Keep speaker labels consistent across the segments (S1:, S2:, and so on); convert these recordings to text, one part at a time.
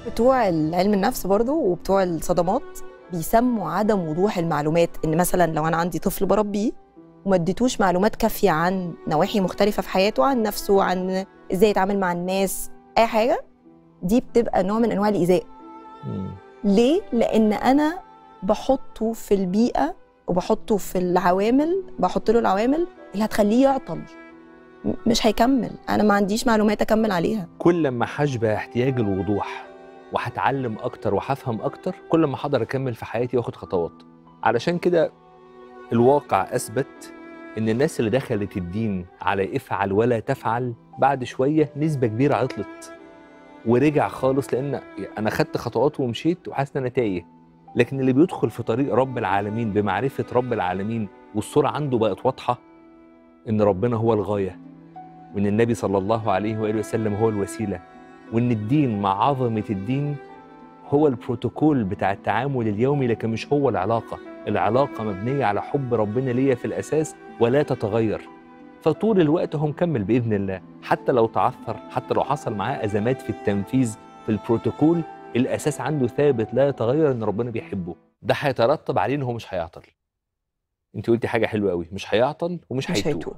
S1: بتوع علم النفس برضو وبتوع الصدمات بيسموا عدم وضوح المعلومات ان مثلا لو انا عندي طفل بربيه وما اديتوش معلومات كافيه عن نواحي مختلفه في حياته عن نفسه عن ازاي يتعامل مع الناس اي حاجه دي بتبقى نوع من انواع الايذاء ليه لان انا بحطه في البيئه وبحطه في العوامل بحط له العوامل اللي هتخليه يعطل م- مش هيكمل انا ما عنديش معلومات اكمل عليها
S2: كل ما هشبع احتياج الوضوح وهتعلم اكتر وهفهم اكتر كل ما هقدر اكمل في حياتي واخد خطوات علشان كده الواقع اثبت ان الناس اللي دخلت الدين على افعل ولا تفعل بعد شويه نسبه كبيره عطلت ورجع خالص لان انا خدت خطوات ومشيت وحاسس ان انا تايه لكن اللي بيدخل في طريق رب العالمين بمعرفه رب العالمين والصوره عنده بقت واضحه ان ربنا هو الغايه وان النبي صلى الله عليه واله وسلم هو الوسيله وان الدين مع عظمه الدين هو البروتوكول بتاع التعامل اليومي لكن مش هو العلاقه العلاقه مبنيه على حب ربنا ليا في الاساس ولا تتغير فطول الوقت هو مكمل باذن الله حتى لو تعثر حتى لو حصل معاه ازمات في التنفيذ في البروتوكول الاساس عنده ثابت لا يتغير ان ربنا بيحبه ده هيترتب عليه ان هو مش هيعطل انت قلتي حاجه حلوه قوي مش هيعطل ومش
S1: مش
S2: هيتوه
S1: هيتوه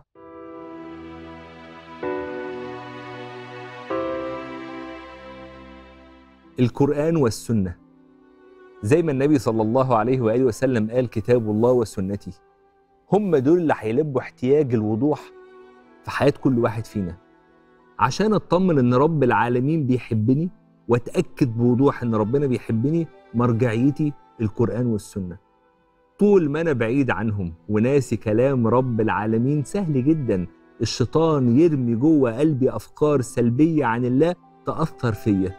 S2: القرآن والسنة زي ما النبي صلى الله عليه وآله وسلم قال كتاب الله وسنتي هم دول اللي هيلبوا احتياج الوضوح في حياة كل واحد فينا عشان اطمن ان رب العالمين بيحبني واتأكد بوضوح ان ربنا بيحبني مرجعيتي القرآن والسنة طول ما انا بعيد عنهم وناسي كلام رب العالمين سهل جدا الشيطان يرمي جوه قلبي افكار سلبية عن الله تأثر فيا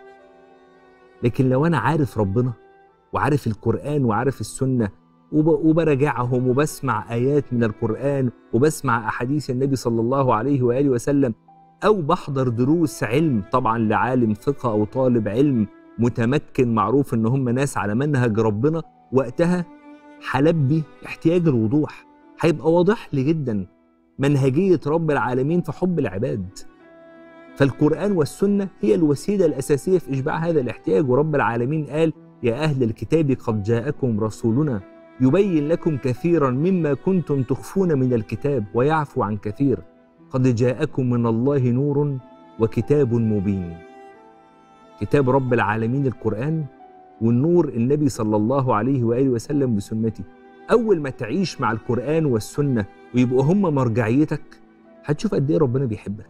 S2: لكن لو انا عارف ربنا وعارف القرآن وعارف السنة وب- وبراجعهم وبسمع آيات من القرآن وبسمع أحاديث النبي صلى الله عليه وآله وسلم أو بحضر دروس علم طبعا لعالم ثقة أو طالب علم متمكن معروف إن هم ناس على منهج ربنا وقتها هلبي احتياج الوضوح هيبقى واضح لي جدا منهجية رب العالمين في حب العباد فالقرآن والسنة هي الوسيلة الأساسية في إشباع هذا الاحتياج ورب العالمين قال يا أهل الكتاب قد جاءكم رسولنا يبين لكم كثيرا مما كنتم تخفون من الكتاب ويعفو عن كثير قد جاءكم من الله نور وكتاب مبين كتاب رب العالمين القرآن والنور النبي صلى الله عليه وآله وسلم بسنته أول ما تعيش مع القرآن والسنة ويبقوا هم مرجعيتك هتشوف قد إيه ربنا بيحبك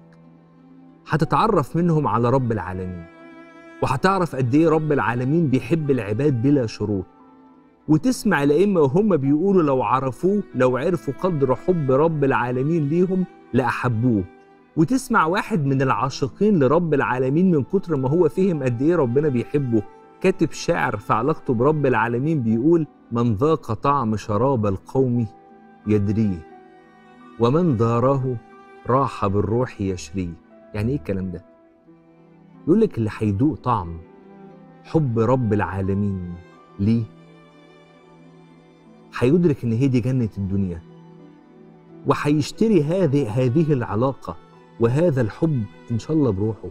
S2: هتتعرف منهم على رب العالمين وهتعرف قد ايه رب العالمين بيحب العباد بلا شروط وتسمع الائمه وهم بيقولوا لو عرفوه لو عرفوا قدر حب رب العالمين ليهم لاحبوه وتسمع واحد من العاشقين لرب العالمين من كتر ما هو فهم قد ايه ربنا بيحبه كاتب شاعر في علاقته برب العالمين بيقول من ذاق طعم شراب القوم يدريه ومن داره راح بالروح يشريه يعني ايه الكلام ده يقول لك اللي هيدوق طعم حب رب العالمين ليه هيدرك ان هي دي جنه الدنيا وهيشتري هذه هذه العلاقه وهذا الحب ان شاء الله بروحه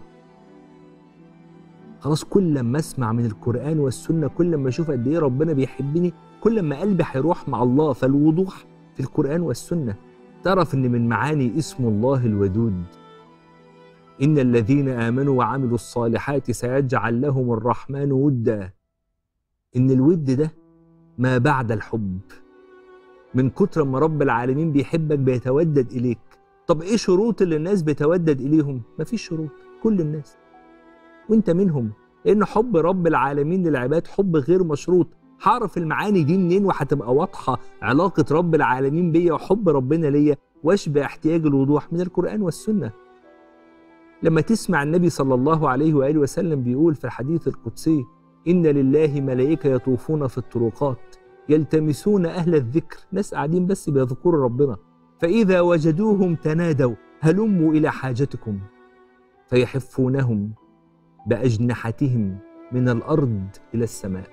S2: خلاص كل ما اسمع من القران والسنه كل ما اشوف قد ايه ربنا بيحبني كل ما قلبي هيروح مع الله فالوضوح في القران والسنه تعرف ان من معاني اسم الله الودود إن الذين آمنوا وعملوا الصالحات سيجعل لهم الرحمن ودا إن الود ده ما بعد الحب من كتر ما رب العالمين بيحبك بيتودد إليك طب إيه شروط اللي الناس بتودد إليهم؟ مفيش شروط كل الناس وإنت منهم لأن حب رب العالمين للعباد حب غير مشروط هعرف المعاني دي منين وهتبقى واضحة علاقة رب العالمين بيا وحب ربنا ليا واشبع احتياج الوضوح من القرآن والسنة لما تسمع النبي صلى الله عليه وآله وسلم بيقول في الحديث القدسي إن لله ملائكة يطوفون في الطرقات يلتمسون أهل الذكر ناس قاعدين بس بيذكروا ربنا فإذا وجدوهم تنادوا هلموا إلى حاجتكم فيحفونهم بأجنحتهم من الأرض إلى السماء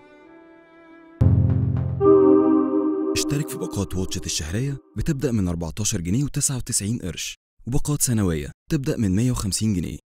S3: اشترك في باقات واتشت الشهرية بتبدأ من 14 جنيه و99 قرش وباقات سنوية تبدأ من 150 جنيه